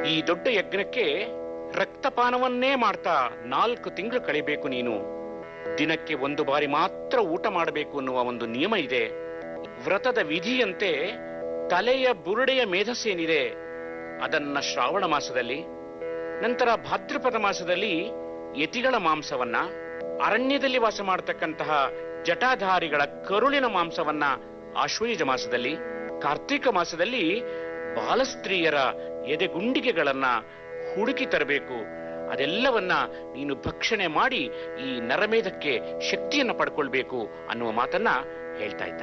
ಈ ದೊಡ್ಡ ಯಜ್ಞಕ್ಕೆ ರಕ್ತಪಾನವನ್ನೇ ಮಾಡ್ತಾ ನಾಲ್ಕು ತಿಂಗಳು ಕಳಿಬೇಕು ನೀನು ದಿನಕ್ಕೆ ಒಂದು ಬಾರಿ ಮಾತ್ರ ಊಟ ಮಾಡಬೇಕು ಅನ್ನುವ ಒಂದು ನಿಯಮ ಇದೆ ವ್ರತದ ವಿಧಿಯಂತೆ ತಲೆಯ ಬುರುಡೆಯ ಮೇಧಸ್ಸೇನಿದೆ ಅದನ್ನ ಶ್ರಾವಣ ಮಾಸದಲ್ಲಿ ನಂತರ ಭಾದ್ರಪದ ಮಾಸದಲ್ಲಿ ಯತಿಗಳ ಮಾಂಸವನ್ನ ಅರಣ್ಯದಲ್ಲಿ ವಾಸ ಮಾಡತಕ್ಕಂತಹ ಜಟಾಧಾರಿಗಳ ಕರುಳಿನ ಮಾಂಸವನ್ನ ಆಶ್ವಯುಜ ಮಾಸದಲ್ಲಿ ಕಾರ್ತೀಕ ಮಾಸದಲ್ಲಿ ಬಾಲಸ್ತ್ರೀಯರ ಎದೆಗುಂಡಿಗೆಗಳನ್ನ ಹುಡುಕಿ ತರಬೇಕು ಅದೆಲ್ಲವನ್ನ ನೀನು ಭಕ್ಷಣೆ ಮಾಡಿ ಈ ನರಮೇಧಕ್ಕೆ ಶಕ್ತಿಯನ್ನ ಪಡ್ಕೊಳ್ಬೇಕು ಅನ್ನುವ ಮಾತನ್ನ ಹೇಳ್ತಾ ಇದ್ದಾರೆ